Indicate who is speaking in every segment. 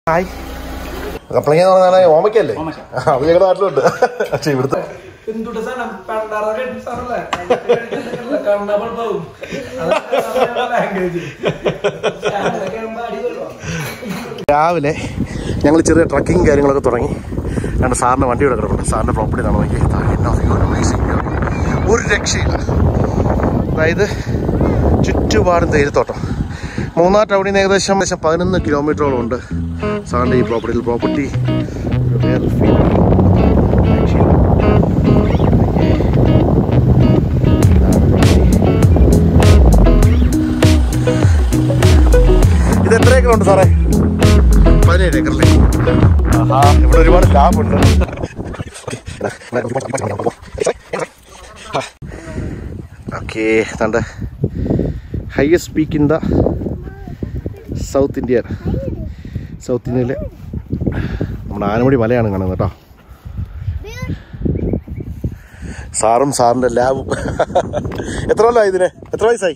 Speaker 1: Hi കപ്പളങ്ങ എന്ന് പറഞ്ഞാൽ ഓമയ്ക്കല്ലേ ആ, അത് ഞങ്ങളുടെ നാട്ടിലുണ്ട് പക്ഷെ ഇവിടുത്തെ
Speaker 2: എന്തുട്ട് സാധനം പണ്ടാറ കെട്ടി സാധനല്ലേ കണ്ണപ്പഴുപ്പാവും ലാംഗ്വേജ്
Speaker 1: രാവിലെ ഞങ്ങൾ ചെറിയ ട്രക്കിങ് കാര്യങ്ങളൊക്കെ തുടങ്ങി രണ്ട് സാറിൻ്റെ വണ്ടി ഇവിടെ കിടപ്പുണ്ട് സാറിൻ്റെ പ്രോപ്പർട്ടി കാണാൻ നോക്കി എന്നാ view, ഒരു amazing view ആണ്. ഒരു രക്ഷയില്ല അതായത് ചുറ്റുപാടും തേയിലത്തോട്ടം മൂന്നാർ ടൗണിൽ നിന്ന് ഏകദേശം ഏകദേശം പതിനൊന്ന് കിലോമീറ്ററോളം ഉണ്ട് സാറിൻ്റെ ഈ പ്രോപ്പർട്ടിയിൽ പ്രോപ്പർട്ടി വേറെ feel ആണ്. രക്ഷയില്ല. ഇത് എത്ര ഏക്കർ ഉണ്ട് സാറേ പതിനേഴ് ഏക്കറല്ലേ ആഹാ ഇവിടെ ഒരുപാട് ലാഭുണ്ട് ഓക്കെ തണ്ട highest peak in the south India south ഇന്ത്യയിലെ നമ്മുടെ ആനമുടി മലയാണ് കാണുന്നത് കേട്ടോ സാറും സാറിൻ്റെ ലാബും എത്ര കൊല്ലമായി ഇതിന് എത്ര വയസ്സായി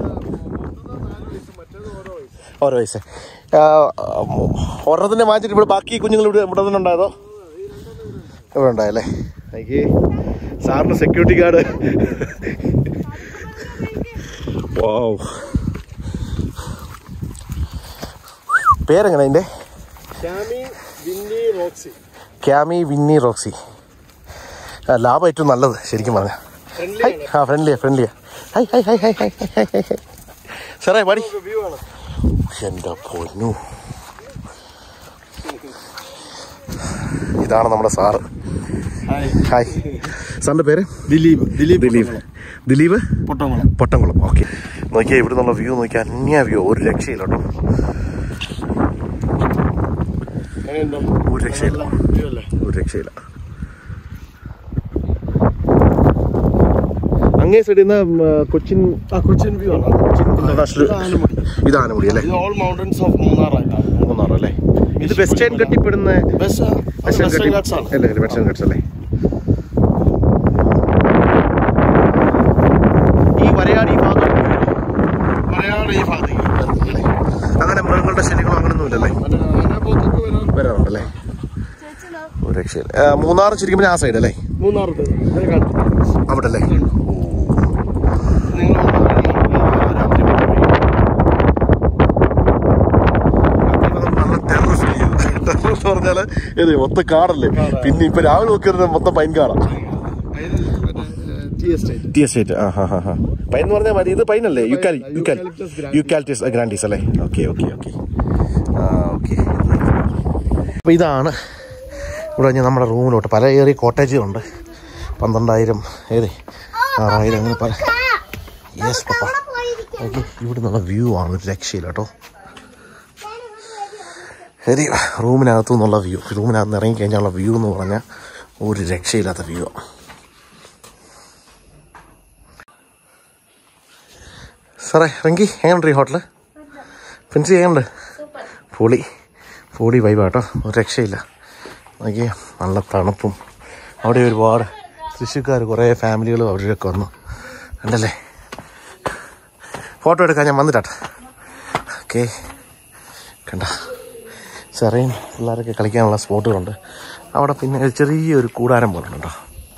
Speaker 1: ഓരോ വയസ്സ് ഒരെണ്ണത്തിൻ്റെ മാറ്റിട്ട് ഇവിടെ ബാക്കി കുഞ്ഞുങ്ങൾ ഇവിടെ ഇവിടെ തന്നെ ഉണ്ടായതോ ഇവിടെ ഉണ്ടായല്ലേ എനിക്ക് സാറിന് സെക്യൂരിറ്റി ഗാർഡ് വാവ് പേരെങ്ങനെ അതിൻ്റെ ക്യാമി വിന്നി റോക്സി ആ, ലാഭം ഏറ്റവും നല്ലത് ശരിക്കും പറഞ്ഞ ഹൈ ആ ഫ്രണ്ട്ലിയാ ഫ്രണ്ട്ലിയാ hi hi hi hi hi hi hi hi സാറേ പാടി എൻ്റെ പൊന്നു ഇതാണ് നമ്മുടെ സാറ് ഹായ് സാറിൻ്റെ പേര്
Speaker 3: ദിലീപ് ദിലീപ്
Speaker 1: ദിലീപ് ദിലീപ്
Speaker 3: പൊട്ടംകുളം
Speaker 1: പൊട്ടംകുളം ഓക്കെ നോക്കിയാൽ ഇവിടെ നിന്നുള്ള വ്യൂ നോക്കിയാൽ അന്യ വ്യൂ ഒരു രക്ഷയില്ല കേട്ടോ
Speaker 3: എങ്ങനെയുണ്ടോ
Speaker 1: ഒരു രക്ഷയില്ല
Speaker 3: view അല്ലേ
Speaker 1: ഒരു രക്ഷയില്ല അങ്ങേ സൈഡിൽ നിന്ന് കൊച്ചിൻ
Speaker 3: ആ കൊച്ചിൻ വ്യൂ ആണ് കൊച്ചിൻ
Speaker 1: ഇന്റർനാഷണൽ
Speaker 3: ഇത് ആനമുടി.
Speaker 1: ഇത് ആനമുടി അല്ലേ
Speaker 3: ഇത് ഓൾ മൗണ്ടൻസ് ഓഫ് മൂന്നാറായിട്ടാണ്
Speaker 1: മൂന്നാർ അല്ലേ ഇത് വെസ്റ്റേൺ കെട്ടിപ്പെടുന്ന
Speaker 3: വെസ്റ്റ്
Speaker 1: വെസ്റ്റേൺ
Speaker 3: വെസ്റ്റേൺ
Speaker 1: കട്ടി
Speaker 3: ഗാട്സ് ആണ്
Speaker 1: അല്ലേ വെസ്റ്റേൺ കട്ട്സ് അല്ലേ ഈ വരയാട് ഈ ഭാഗം
Speaker 3: മലയാളം ഈ ഭാഗത്തേക്ക്
Speaker 1: അങ്ങനെ മൃഗങ്ങളുടെ ശല്യങ്ങളോ അങ്ങനൊന്നുമില്ലല്ലേ
Speaker 3: മറ്റേ ആനപ്പോത്തൊക്കെ വരാൻ
Speaker 1: വരാറുണ്ടല്ലേ ഒരു രക്ഷയില്ല ആ, മൂന്നാർ ശരിക്കും പറഞ്ഞാൽ ആ സൈഡ് അല്ലേ
Speaker 3: മൂന്നാറത്ത് ഇത് കണ്ടു
Speaker 1: അവിടെ അല്ലേ
Speaker 3: നിങ്ങൾ
Speaker 1: നല്ല ടെറർ ഫീൽ ചെയ്തു ടെറർ എന്ന് പറഞ്ഞാല് ഇത് മൊത്തം കാടല്ലേ പിന്നെ ഇപ്പൊ രാവിലെ നോക്കിയത് മൊത്തം പൈൻ കാടാ
Speaker 3: ടി എസ്റ്റേറ്റ്
Speaker 1: ടി എസ്റ്റേറ്റ് ആ ഹാ ഹാ ഹാ പൈൻ എന്ന് പറഞ്ഞാൽ മതി ഇത് പൈനല്ലേ യുക്കാലി യുക്കാലി
Speaker 3: Eucalyptus grandis.
Speaker 1: യുക്കാലിറ്റസ് ഗ്രാൻഡീസ് അല്ലേ ഓക്കെ ഓക്കെ ഓക്കെ ആ ഓക്കെ അപ്പോൾ ഇതാണ് ഇവിടെ ഞാൻ നമ്മുടെ റൂമിലോട്ട് പല ഏറിയ കോട്ടേജുകളുണ്ട് പന്ത്രണ്ടായിരം ഏതേ ആറായിരം അങ്ങനെ പല യെസ് പപ്പ ഓക്കെ ഇവിടെ നിന്നുള്ള വ്യൂ ആണ് ഒരു രക്ഷയില്ല കേട്ടോ ശരി റൂമിനകത്തു നിന്നുള്ള വ്യൂ റൂമിനകത്ത് നിന്ന് ഇറങ്ങിക്കഴിഞ്ഞാലുള്ള വ്യൂ എന്ന് പറഞ്ഞാൽ ഒരു രക്ഷയില്ലാത്ത വ്യൂ ആണ് സാറേ റങ്കി എങ്ങനെയുണ്ട് ഈ ഹോട്ടല് ഫ്രണ്ട്സ് എങ്ങനെയുണ്ട് പൊളി പൊളി വൈബ് കേട്ടോ ഒരു രക്ഷയില്ല നോക്കിയേ നല്ല തണുപ്പും അവിടെ ഒരുപാട് കൃഷിക്കാർ കുറേ ഫാമിലികളും അവരൊക്കെ വന്നു ഉണ്ടല്ലേ ഫോട്ടോ എടുക്കാൻ ഞാൻ വന്നിട്ടാട്ടെ ഓക്കെ കണ്ട ചെറിയ പിള്ളേരൊക്കെ കളിക്കാനുള്ള സ്പോട്ടുകളുണ്ട് അവിടെ പിന്നെ ഒരു ചെറിയൊരു കൂടാരം പോലെ ഉണ്ടോ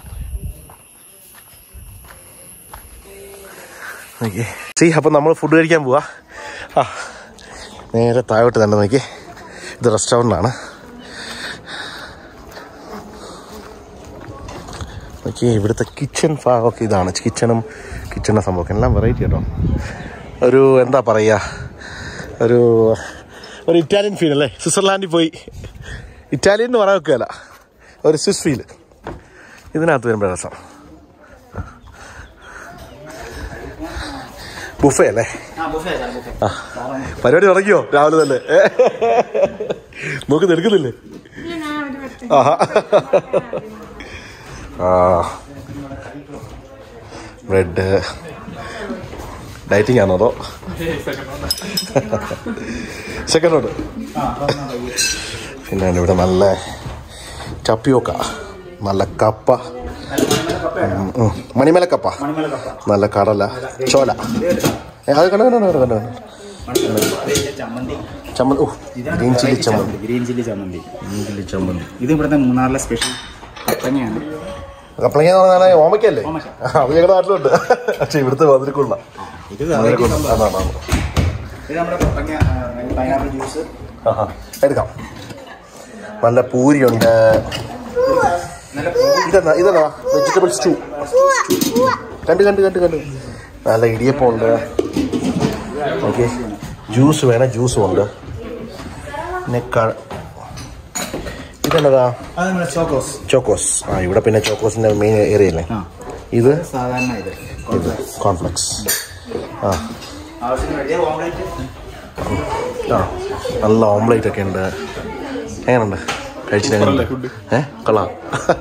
Speaker 1: നോക്കിയേ സി അപ്പം നമ്മൾ ഫുഡ് കഴിക്കാൻ പോവാ ആ നേരെ താഴോട്ട് തന്നെ നോക്കി ഇത് റെസ്റ്റോറൻ്റാണ് നോക്കിയേ ഇവിടുത്തെ കിച്ചൺ ഭാഗമൊക്കെ ഇതാണ് കിച്ചണും കിച്ചണും സംഭവമൊക്കെ എല്ലാം വെറൈറ്റി കേട്ടോ ഒരു എന്താ പറയുക ഒരു ഒരു ഇറ്റാലിയൻ ഫീൽ അല്ലേ സ്വിറ്റ്സർലാൻഡിൽ പോയി ഇറ്റാലിയൻ എന്ന് പറയാൻ വെക്കുകയല്ല ഒരു സ്വിസ് ഫീൽ ഇതിനകത്ത് വരുമ്പോൾ രസം ബുഫേ അല്ലേ ആ പരിപാടി തുടങ്ങിയോ രാവിലെ തന്നെ ഏ? നോക്ക് എടുക്കുന്നില്ലേ ആഹാ ആ ബ്രെഡ് ഡയറ്റിംഗ് ആണോ അതോ സെക്കൻഡ് ഉണ്ട് പിന്നെ ഇവിടെ നല്ല ചപ്പിയോക്ക നല്ല കപ്പ ഉം, ഉം. മണിമലക്കപ്പ നല്ല കടല ചോല ഏ, അത് കണ്ടു കണ്ടു കണ്ടു കണ്ടു ചമ്മന്തി ഓ ഗ്രീൻ ചില്ലി ചമ്മന്തി
Speaker 4: ഗ്രീൻ ചില്ലി ചമ്മന്തി
Speaker 1: ഗ്രീൻ ചില്ലി ചമ്മന്തി
Speaker 4: ഇത് ഇവിടുത്തെ മൂന്നാറിലെ സ്പെഷ്യൽ കപ്പങ്ങയാണ്
Speaker 1: കപ്പളങ്ങ എന്ന് പറഞ്ഞാൽ ഓമയ്ക്കല്ലേ
Speaker 4: ഓമയ്ക്ക.
Speaker 1: ആ, അത് ഞങ്ങളുടെ നാട്ടിലുണ്ട് പക്ഷെ ഇവിടുത്തെ മധുരക്കുള്ള
Speaker 4: ഇത്
Speaker 1: മധുരക്കുള്ള അതാണ് അതാണ്.
Speaker 4: ഇത് നമ്മുടെ കപ്പങ്ങ പൈനാപ്പിൾ ജ്യൂസ്
Speaker 1: ആഹാ. എടുക്കാം നല്ല പൂരിയുണ്ട്
Speaker 4: നല്ല
Speaker 1: ഇതെന്നാ ഇതെന്നാ വെജിറ്റബിൾ സ്റ്റൂ കണ്ട് കണ്ട് കണ്ട് കണ്ട് നല്ല ഇടിയപ്പം ഉണ്ട് ഓക്കെ ജ്യൂസ് വേണം ജ്യൂസും ഉണ്ട് പിന്നെ ക- ഇതെന്നതാ
Speaker 4: അത് നമ്മുടെ ചോക്കോസ്
Speaker 1: ചോക്കോസ് ആ ഇവിടെ പിന്നെ ചോക്കോസിന്റെ മെയിൻ ഏരിയ അല്ലേ
Speaker 4: ആ.
Speaker 1: ഇത്
Speaker 4: സാധാരണ ഇത്
Speaker 1: ഇത് കോൺഫ്ലെക്സ് ആ
Speaker 4: ആവശ്യത്തിന് വലിയ ഓംലേറ്റ്
Speaker 1: ആ നല്ല ഓംലേറ്റ് ഒക്കെ ഉണ്ട് എങ്ങനെയുണ്ട് കഴിച്ചിട്ട് ഏ കൊള്ളാം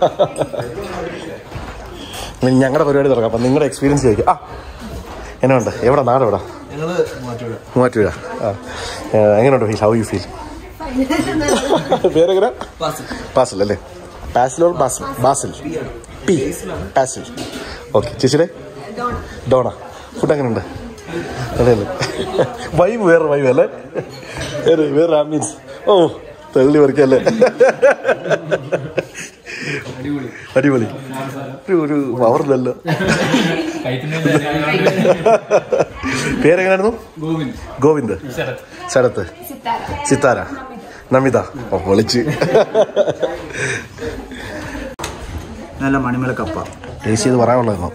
Speaker 1: ഞങ്ങളുടെ പരിപാടി തുടങ്ങാം അപ്പം നിങ്ങളുടെ എക്സ്പീരിയൻസ് ചോദിക്കാം ആ എങ്ങനെയുണ്ട് എവിടെ നാട് എവിടെ മൂവാറ്റുപുഴ ആ ഏ, എങ്ങനെയുണ്ട് ഫീൽ ഹൗ യു ഫീൽ പേരെങ്ങനെ പാസിൽ അല്ലേ പാസിലോർ Basil Basil P Basil okay ചേച്ചിയുടെ ഡോണ ഫുഡ് എങ്ങനെയുണ്ട് അതെയല്ലേ വൈബ് വേറെ വൈബ് അല്ലേ വേറെ വേറെ ആംബിയൻസ് ഓ തള്ളി പറിക്കല്ലേ അടിപൊളി ഒരു ഒരു പവറില്ലല്ലോ പേരെങ്ങനെയായിരുന്നു ഗോവിന്ദ് ശരത്ത് സിത്താര നമിത ഓ വിളിച്ച്
Speaker 4: നല്ല മണിമല കപ്പ
Speaker 1: ടേസ്റ്റ് ചെയ്ത് പറയാനുള്ളതായിരുന്നു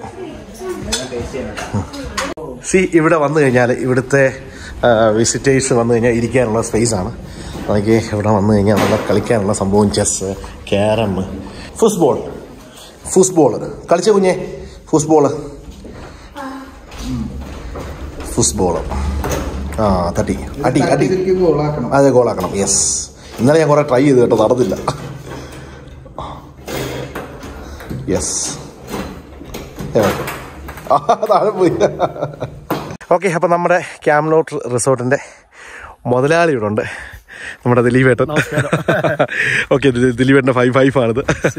Speaker 1: സി ഇവിടെ വന്നു കഴിഞ്ഞാൽ ഇവിടുത്തെ വിസിറ്റേഴ്സ് വന്നു കഴിഞ്ഞാൽ ഇരിക്കാനുള്ള സ്പേസ് ആണ് അതൊക്കെ ഇവിടെ വന്നു കഴിഞ്ഞാൽ നല്ല കളിക്കാനുള്ള സംഭവം ചെസ് ക്യാരം ഫുട്ബോൾ ഫുട്ബോൾ കളിച്ച കുഞ്ഞെ ഫുട്ബോൾ ഫുട്ബോൾ ആ തട്ടി അടി അടി അതെ ഗോളാക്കണം യെസ് ഇന്നലെ ഞാൻ കുറേ ട്രൈ ചെയ്ത് കേട്ടോ നടന്നില്ല യെസ് താഴെ പോയി ഓക്കെ അപ്പം നമ്മുടെ ക്യാംലോട്ട് റിസോർട്ടിൻ്റെ മുതലാളി ഇവിടെ ഉണ്ട് നമ്മുടെ ദിലീപേട്ടൻ ഓക്കെ ദിലീപേട്ടൻ്റെ ഫൈവ് ഫൈവ് ആണിത്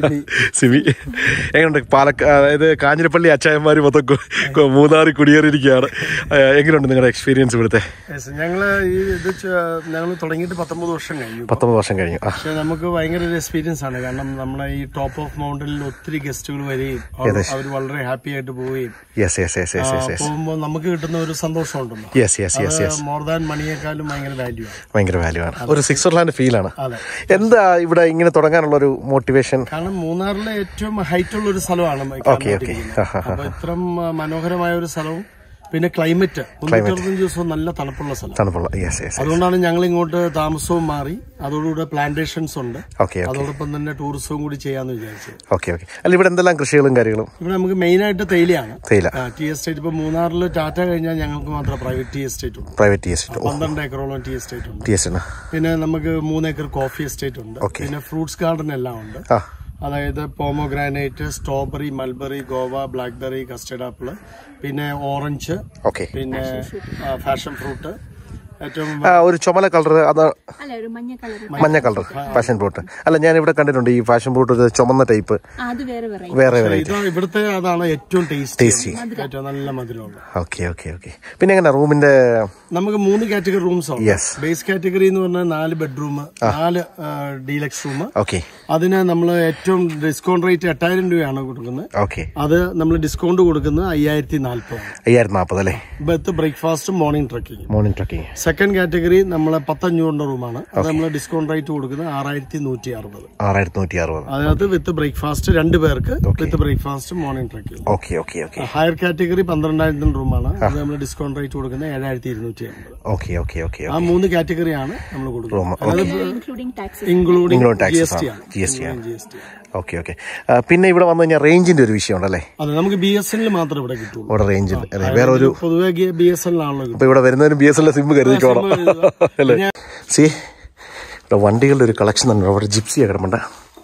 Speaker 1: സിമി എങ്ങനെയുണ്ട് പാലക്ക അതായത് കാഞ്ഞിരപ്പള്ളി അച്ചായന്മാർ മൊത്തം കു- കു- മൂന്നാറിൽ കുടിയേറിയിരിക്കുകയാണ് ഏഹ് എങ്ങനെയുണ്ട് നിങ്ങളുടെ എക്സ്പീരിയൻസ് ഇവിടുത്തെ
Speaker 3: ഞങ്ങള് ഈ ഇത് ഞങ്ങൾ തുടങ്ങിയിട്ട് പത്തൊമ്പത് വർഷം കഴിഞ്ഞു
Speaker 1: പത്തൊമ്പത് വർഷം കഴിഞ്ഞു ആ
Speaker 3: പക്ഷെ നമുക്ക് ഭയങ്കര ഒരു എക്സ്പീരിയൻസ് ആണ് കാരണം നമ്മളെ ഈ ടോപ്പ് ഓഫ് മൗണ്ടനിൽ ഒത്തിരി ഗസ്റ്റുകൾ വരികയും
Speaker 1: Yes.
Speaker 3: അവർ വളരെ ഹാപ്പി ആയിട്ട് പോവുകയും
Speaker 1: yes yes yes yes yes yes
Speaker 3: പോകുമ്പോൾ നമുക്ക് കിട്ടുന്ന ഒരു സന്തോഷം ഉണ്ടല്ലോ
Speaker 1: yes yes yes yes
Speaker 3: more than മണിയേക്കാളും ഭയങ്കര വാല്യൂ ആണ്
Speaker 1: ഭയങ്കര വാല്യൂ ആണ് ഒരു സ്വിറ്റ്സർലാൻഡ് ഫീലാണ്
Speaker 3: അതെ
Speaker 1: എന്താ ഇവിടെ ഇങ്ങനെ തുടങ്ങാനുള്ള ഒരു മോട്ടിവേഷൻ
Speaker 3: കാരണം മൂന്നാറിലെ ഏറ്റവും ഹൈറ്റ് ഉള്ള ഒരു സ്ഥലമാണ് ഈ
Speaker 1: ഓക്കെ ഓക്കെ
Speaker 3: കാണുന്നതിരിക്കുന്നത്. അപ്പൊ ഇത്രം ആ, മനോഹരമായ ഒരു സ്ഥലവും പിന്നെ ക്ലൈമറ്റ് മുന്നൂറ്ററുപത്തഞ്ച് ദിവസവും നല്ല തണുപ്പുള്ള സ്ഥലം
Speaker 1: തണുപ്പുള്ള യെസ് യെസ്
Speaker 3: അതുകൊണ്ടാണ് ഞങ്ങൾ ഇങ്ങോട്ട് താമസവും മാറി അതോടുകൂടെ പ്ലാന്റേഷൻസ് ഉണ്ട്
Speaker 1: ഓക്കെ ഓക്കെ
Speaker 3: അതോടൊപ്പം തന്നെ ടൂറിസവും കൂടി ചെയ്യാന്ന് വിചാരിച്ചത്
Speaker 1: ഓക്കെ ഓക്കെ അല്ല ഇവിടെ എന്തെല്ലാം കൃഷികളും കാര്യങ്ങളും
Speaker 3: ഇവിടെ നമുക്ക് മെയിൻ ആയിട്ട് തേയിലയാണ്
Speaker 1: തേയില
Speaker 3: ടി എസ്റ്റേറ്റ് ഇപ്പൊ മൂന്നാറിൽ ടാറ്റ കഴിഞ്ഞാൽ ഞങ്ങൾക്ക് മാത്രം പ്രൈവറ്റ് ടി എസ്റ്റേറ്റ് ഉണ്ട്
Speaker 1: പ്രൈവറ്റ് ടി എസ്
Speaker 3: പന്ത്രണ്ട് ഏക്കറോളം ടി എസ്റ്റേറ്റ് ഉണ്ട്
Speaker 1: ടി എസ് ആണ്
Speaker 3: പിന്നെ നമുക്ക് മൂന്ന് ഏക്കർ കോഫി എസ്റ്റേറ്റ് ഉണ്ട്
Speaker 1: Okay.
Speaker 3: പിന്നെ ഫ്രൂട്ട്സ് ഗാർഡൻ എല്ലാം ഉണ്ട്
Speaker 1: ആ
Speaker 3: അതായത് pomegranate strawberry mulberry guava blackberry custard apple പിന്നെ ഓറഞ്ച്
Speaker 1: ഓക്കെ
Speaker 3: പിന്നെ ഫാഷൻ ഫ്രൂട്ട് ഏറ്റവും
Speaker 1: ആ ഒരു ചുമല കളർ അത്
Speaker 5: അല്ല ഒരു മഞ്ഞ കളർ
Speaker 1: മഞ്ഞ കളർ ഫാഷൻ ഫ്രൂട്ട് അല്ല ഞാൻ ഇവിടെ കണ്ടിട്ടുണ്ട് ഈ ഫാഷൻ ഫ്രൂട്ട് ഒരു ചുമന്ന ടൈപ്പ്
Speaker 5: അത് വേറെ വെറൈറ്റി
Speaker 1: വേറെ വെറൈറ്റി
Speaker 3: ഇത് ഇവിടുത്തെ അതാണ് ഏറ്റവും ടേസ്റ്റ്
Speaker 1: ടേസ്റ്റി
Speaker 3: ഏറ്റവും നല്ല മധുരമുള്ള
Speaker 1: ഓക്കെ ഓക്കെ ഓക്കെ പിന്നെ എങ്ങനെ റൂമിന്റെ
Speaker 3: നമുക്ക് മൂന്ന് കാറ്റഗറി റൂംസ് ഉണ്ട്
Speaker 1: Yes.
Speaker 3: ബേസ് കാറ്റഗറി എന്ന് പറഞ്ഞാൽ നാല് ബെഡ്റൂം നാല് ഡീലക്സ് റൂം
Speaker 1: ഓക്കെ
Speaker 3: അതിന് നമ്മൾ ഏറ്റവും ഡിസ്കൗണ്ട് റേറ്റ് എട്ടായിരം രൂപയാണ് കൊടുക്കുന്നത്
Speaker 1: ഓക്കെ
Speaker 3: അത് നമ്മൾ ഡിസ്കൗണ്ട് കൊടുക്കുന്നത് അയ്യായിരത്തി നാൽപ്പതാണ്
Speaker 1: അയ്യായിരത്തി നാൽപ്പത് അല്ലേ
Speaker 3: ബത്ത് ബ്രേക്ക്ഫാസ്റ്റും morning trekking
Speaker 1: morning trekking
Speaker 3: second category നമ്മളെ പത്തഞ്ഞൂറിന്റെ റൂമാണ് അത് നമ്മൾ ഡിസ്കൗണ്ട് റേറ്റ് കൊടുക്കുന്നത് ആറായിരത്തി നൂറ്റി അറുപത്
Speaker 1: ആറായിരത്തി നൂറ്റി അറുപത്
Speaker 3: അതിനകത്ത് വിത്ത് ബ്രേക്ക്ഫാസ്റ്റ് രണ്ട് പേർക്ക് with breakfast morning trekking
Speaker 1: okay okay okay
Speaker 3: higher category പന്ത്രണ്ടായിരത്തിന്റെ റൂമാണ് അത് നമ്മൾ ഡിസ്കൗണ്ട് റേറ്റ് കൊടുക്കുന്നത് ഏഴായിരത്തി ഇരുന്നൂറ്റി അമ്പത്
Speaker 1: ഓക്കെ ഓക്കെ ഓക്കെ
Speaker 3: ആ മൂന്ന് കാറ്റഗറിയാണ് നമ്മൾ കൊടുക്കുന്നത് അതായത്
Speaker 5: including tax
Speaker 3: including
Speaker 1: Including
Speaker 3: G
Speaker 1: taxes
Speaker 3: S T
Speaker 1: ആണ്.
Speaker 3: ആണ്
Speaker 1: GST ആണ്.
Speaker 3: G S T
Speaker 1: okay okay പിന്നെ ഇവിടെ വന്നു കഴിഞ്ഞാൽ റേഞ്ചിന്റെ ഒരു വിഷയമുണ്ടല്ലേ
Speaker 3: അതെ നമുക്ക് ബി എസ് എൻ മാത്രമേ ഇവിടെ കിട്ടുള്ളൂ
Speaker 1: ഇവിടെ റേഞ്ചിൽ അതെ വേറെ ഒരു
Speaker 3: പൊതുവെ ബി എസ് എൻ ആണല്ലോ
Speaker 1: ഇപ്പൊ ഇവിടെ വരുന്നതിന് ബി എസ് എൽ സിം കരുതിക്കോണം അല്ലേ സി ഇവിടെ വണ്ടികളുടെ ഒരു കളക്ഷൻ തന്നെ അവിടെ ജിപ്സി കിടപ്പുണ്ട്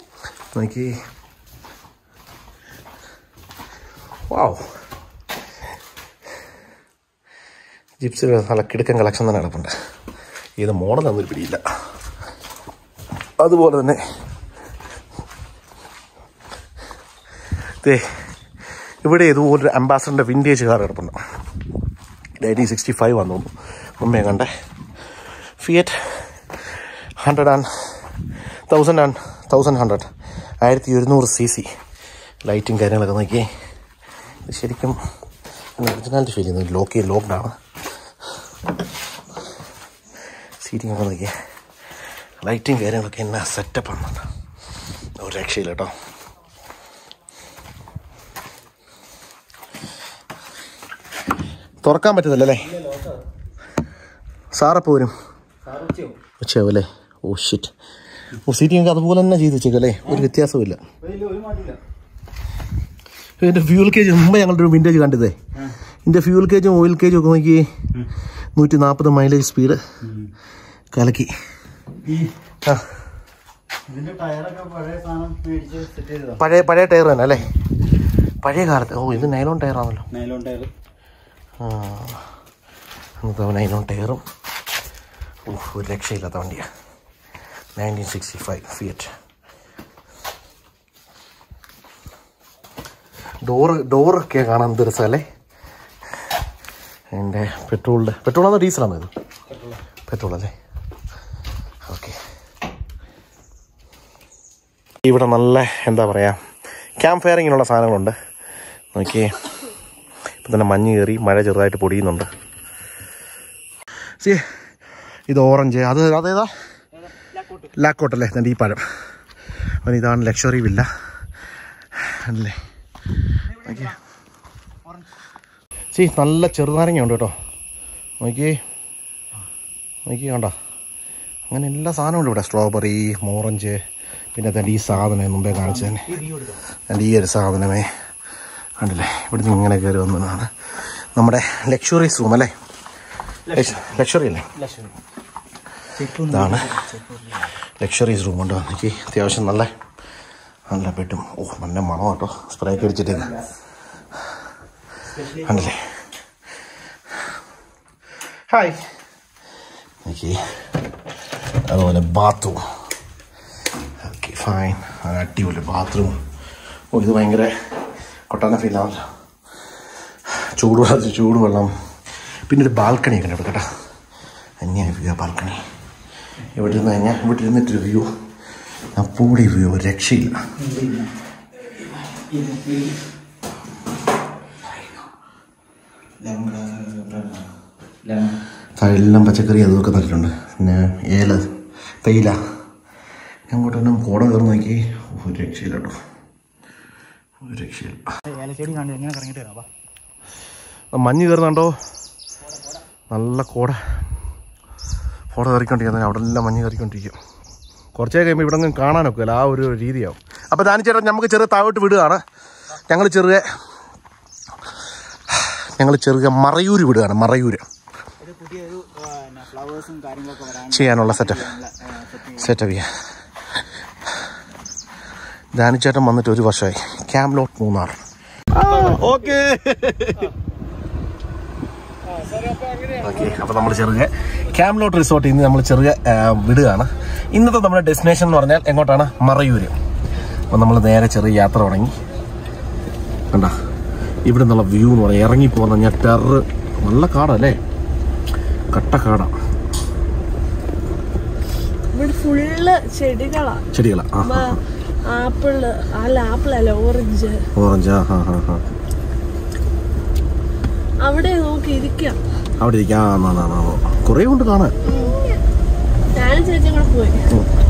Speaker 1: നോക്കി വാവ് ജിപ്സിയുടെ നല്ല കിടുക്കൻ കളക്ഷൻ തന്നെ കിടപ്പുണ്ട് ഇത് മോഡൽ ഒന്നും പിടിയില്ല അതുപോലെ തന്നെ ദേ ഇവിടെ ഇതുപോലൊരു അംബാസഡറിൻ്റെ വിൻറ്റേജ് കാർ കിടപ്പുണ്ട് നയൻറ്റീൻ സിക്സ്റ്റി ഫൈവ് വന്നു മുമ്പേ കണ്ടേ Fiat hundred and thousand and thousand hundred ആയിരത്തി ഒരുന്നൂറ് സി സി ലൈറ്റും കാര്യങ്ങളൊക്കെ നോക്കിയേ ഇത് ശരിക്കും ഒറിജിനാലിറ്റി ഫീൽ ചെയ്യുന്നു ലോക്ക് ലോക്ക്ഡാണ് സീറ്റിംഗ് ഒക്കെ നോക്കിയേ ലൈറ്റും കാര്യങ്ങളൊക്കെ എന്നാ സെറ്റപ്പാണ് ഒരു രക്ഷയില്ല കേട്ടോ തുറക്കാൻ പറ്റുന്നില്ലല്ലേ സാറപ്പോൾ വരും ഉച്ചയാവും അല്ലേ ഓ ഷിറ്റ് ഓ സീറ്റിംഗ് അതുപോലെ തന്നെ ചെയ്ത് വെച്ചേക്കല്ലേ ഒരു വ്യത്യാസമില്ല ഇതിൻ്റെ ഫ്യൂൽ കേജ് മുമ്പ് ഞങ്ങളുടെ ഒരു വിൻറ്റേജ് കണ്ടതേ ഇതിൻ്റെ ഫ്യൂൽ കേജും ഓയിൽ കേജും ഒക്കെ നോക്കി നൂറ്റി നാൽപ്പത് മൈലേജ് സ്പീഡ് കലക്കി ആ
Speaker 4: ഇതിന്റെ ടയറൊക്കെ പഴയ സാധനം മേടിച്ച് സെറ്റ് ചെയ്തതാ
Speaker 1: പഴയ പഴയ ടയർ തന്നെ അല്ലേ പഴയ കാലത്ത് ഓ ഇത് നൈലോൺ ടയറാണല്ലോ
Speaker 4: നൈലോൺ ടയർ
Speaker 1: ആ എന്നിട്ട് നൈലോൺ ടയറും ഓ ഒരു രക്ഷയില്ലാത്ത വണ്ടിയാണ് nineteen sixty five Fiat door ഡോറൊക്കെ കാണാൻ എന്ത് രസമല്ലേ എൻ്റെ പെട്രോളിൻ്റെ പെട്രോളാണോ ഡീസലാണോ ഇത് പെട്രോൾ അല്ലേ ഓക്കെ ഇവിടെ നല്ല എന്താ പറയുക ക്യാമ്പ് ഫയറിങ്ങിനുള്ള സാധനങ്ങളുണ്ട് നോക്കിയേ ഇപ്പം തന്നെ മഞ്ഞ് കയറി മഴ ചെറുതായിട്ട് പൊടിയുന്നുണ്ട് സി ഇത് ഓറഞ്ച് അത് അതേതാ ലാക്കോട്ടല്ലേ എൻ്റെ ഈ പഴം അവൻ ഇതാണ് ലക്ഷറി വില്ല അല്ലേ നോക്കിയേ സി നല്ല ചെറുനാരങ്ങ ഉണ്ട് കേട്ടോ നോക്കിയേ നോക്കിയേ കണ്ടോ അങ്ങനെ എല്ലാ സാധനവും ഉണ്ട് ഇവിടെ സ്ട്രോബെറി ഓറഞ്ച് പിന്നെ തന്നെ ഈ സാധനം മുമ്പേ കാണിച്ചു തന്നെ എൻ്റെ ഈ ഒരു സാധനമേ കണ്ടില്ലേ ഇവിടുന്ന് ഇങ്ങനെ കയറി വന്നതാണ് നമ്മുടെ ലക്ഷറീസ് റൂം അല്ലേ ലക്ഷറി അല്ലേ ഇതാണ് ലക്ഷറീസ് റൂം ഉണ്ട് എനിക്ക് അത്യാവശ്യം നല്ല നല്ല ബെഡും ഓ നല്ല മണം കേട്ടോ സ്പ്രേ ഒക്കെ അടിച്ചിട്ട് കണ്ടില്ലേ ഹായ് ഓക്കെ അതുപോലെ ബാത്റൂം ഓക്കെ ഫൈൻ അടിപൊളി ബാത്റൂം ഓ ഇത് ഭയങ്കര കൊട്ടാന ഫീലാണല്ലോ ചൂടുവെള്ളം ചൂടുവെള്ളം പിന്നെ ഒരു ബാൽക്കണി ഒക്കെ ഉണ്ട് കേട്ടോ എങ്ങനെയാണ് വ്യൂ ബാൽക്കണി ഇവിടെ ഇരുന്ന് കഴിഞ്ഞാൽ ഇവിടെ ഇരുന്നിട്ടൊരു വ്യൂ അപ്പോടി വ്യൂ ഒരു രക്ഷയില്ല താഴെ എല്ലാം പച്ചക്കറി അതൊക്കെ നട്ടിട്ടുണ്ട് പിന്നെ ഏല തേയില അങ്ങോട്ട് തന്നെ കോട കയറി നോക്കി ഒരു രക്ഷയില്ല കേട്ടോ ഒരു രക്ഷയില്ല
Speaker 4: ഏലച്ചെടി കണ്ടു എങ്ങനെ കറങ്ങിട്ട് വരാം
Speaker 1: ആ മഞ്ഞ് കയറുന്നുണ്ടോ നല്ല കോട കോട കയറിക്കൊണ്ടിരിക്കുന്നത് അവിടെ എല്ലാം മഞ്ഞ് കയറിക്കൊണ്ടിരിക്കും കുറച്ചേ കഴിയുമ്പോൾ ഇവിടെ ഒന്നും കാണാനൊക്കെ ആ ഒരു രീതിയാവും അപ്പോൾ ദാനിച്ചേട്ടൻ നമുക്ക് ചെറിയ താഴോട്ട് വിടുകയാണ് ഞങ്ങൾ ചെറിയ ഞങ്ങൾ ചെറിയ മറയൂര് വിടുകയാണ് മറയൂര്
Speaker 4: ഒരു പുതിയൊരു ഫ്ലവേഴ്സും കാര്യങ്ങളൊക്കെ വരാൻ
Speaker 1: ചെയ്യാനുള്ള സെറ്റപ്പ് സെറ്റപ്പ് ചെയ്യാൻ ദാനിച്ചേട്ടൻ വന്നിട്ട് ഒരു വർഷമായി ക്യാംലോട്ട് മൂന്നാർ ഓക്കെ ഓക്കെ അപ്പോൾ നമ്മൾ ചെറുകെ ക്യാംലോട്ട് റിസോർട്ടിൽ നിന്ന് നമ്മൾ ചെറുകെ ആ, വിടുകയാണ് ഇന്നത്തെ നമ്മുടെ ഡെസ്റ്റിനേഷൻ എന്ന് പറഞ്ഞാൽ എങ്ങോട്ടാണ് മറയൂര് അപ്പോൾ നമ്മൾ നേരെ ചെറിയ യാത്ര തുടങ്ങി കണ്ട ഇവിടെ നിന്നുള്ള വ്യൂ എന്ന് പറയാം ഇറങ്ങി പോകുന്ന ഞാൻ ടെറർ നല്ല കാടല്ലേ കട്ട കാടാണ്
Speaker 6: ഇവിടെ ഫുള്ള് ചെടികളാ
Speaker 1: ചെടികളാ ആ
Speaker 6: ആ, ആപ്പിള് അല്ല ആപ്പിളല്ല ഓറഞ്ച്
Speaker 1: ഓറഞ്ച് ആ ഹാ ഹാ ഹാ
Speaker 6: അവിടെ നോക്കി ഇരിക്കാം
Speaker 1: അവിടെ ഇരിക്കാം ആ, ആ, ആ, ആ. കുറേ ഉണ്ട് കാണാൻ
Speaker 6: ഞാനും ചേച്ചി കൂടെ പോയി